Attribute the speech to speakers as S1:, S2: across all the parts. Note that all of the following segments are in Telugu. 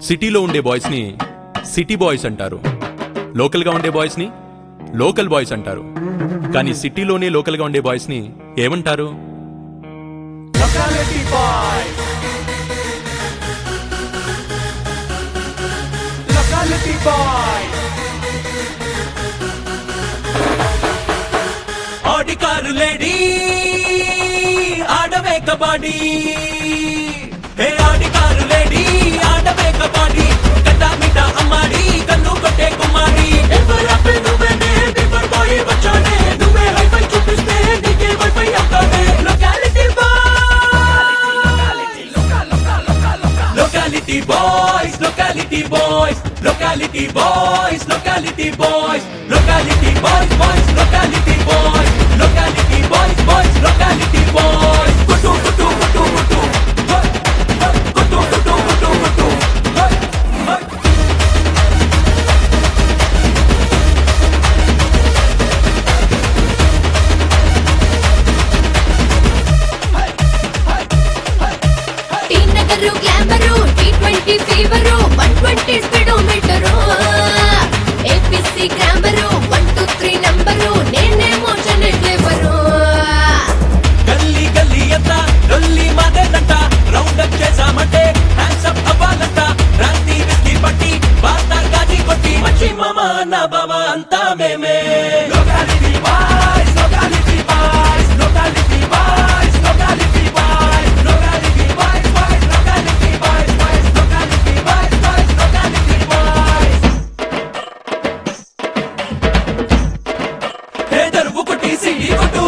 S1: సిటీలో ఉండే బాయ్స్ని సిటీ బాయ్స్ అంటారు లోకల్గా ఉండే బాయ్స్ని లోకల్ బాయ్స్ అంటారు కానీ సిటీలోనే లోకల్గా ఉండే బాయ్స్ని ఏమంటారు
S2: Locality boy. Locality boy. Audi car lady ఆడవే కబాడీ హే ఆడి కారు లేడీ ఆడవే కబాడీ కట్టా మిట అమ్మాడి కన్ను కొట్టే కుమారి ఎవరు అప్పే నువ్వేనే బిఫర్ బాయ్ వచ్చాడే నువ్వే హైఫై చూపిస్తే నీకే వైఫై అవుతాడే locality Locality boys, locality boys, locality boys, locality boys, locality boys, boys, locality boys, locality boys, boys, locality boys. Kutu, kutu, kutu, kutu. Hey, hey, kutu, kutu, kutu, kutu. Hey, hey.
S3: T Nagar glamour T twenty fever one twenty speedometer APC grammar one two three number నేనేమో చెన్నై ఫ్లేవరు
S2: గల్లీ గల్లీ అంతా లొల్లి మాదేనంట రౌండ్ అప్ చేసామంటే హ్యాండ్స్ అప్ అవ్వాలంట రాత్రి విస్కీ పట్టి బాతా గాజీ కొట్టి మచ్చి మామ అన్న బావ అంతా మేమే locality boys locality boys locality boys locality boys locality boys boys locality boys boys locality boys boys locality boys hey దరువు కొట్టి సిడి కొట్టు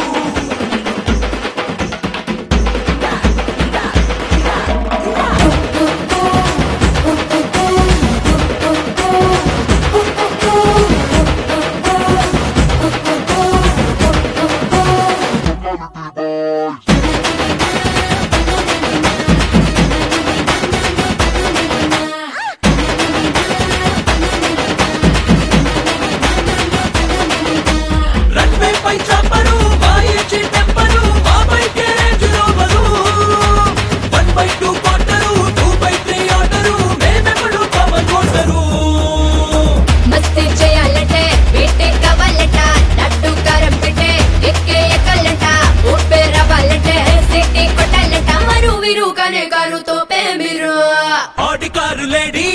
S2: రన్వే పై చాపరు వాయించి టెంపరు మా bike range rover one by two quarter two by three order మేమెప్పుడు పవన్ కోటరు
S3: మస్తీ చేయాలంటే వీటే కావాలంట నట్టు కారం పెట్టే ఎక్కే ఎక్కాలంట ఊపే రావాలంటే సిటీ కొట్టాలంట మరు విరుగానే కారుతో పేమిరు
S2: ఆడి కారు లేడీ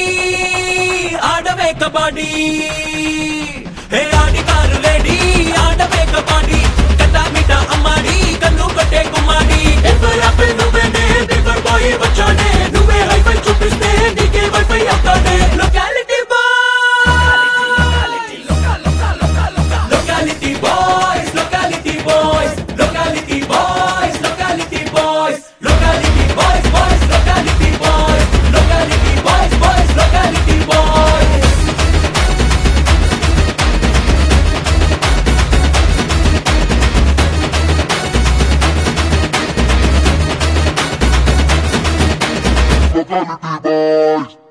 S2: ఆడవే కబాడీ హే ఆడి కారు లేడీ ఆడవే కబాడీ కట్టా మిట అమ్మాడి కన్ను కొట్టే కుమారి ఎవరు అప్పే నువ్వేనే బిఫర్ బాయ్ వచ్చాడే నువ్వే హైఫై చూపిస్తే నీకే వైఫై అవుతాడే locality Locality boys, locality boys, locality boys, locality boys, locality boys, boys, locality boys, locality boys, boys, locality boys.
S4: Locality boys.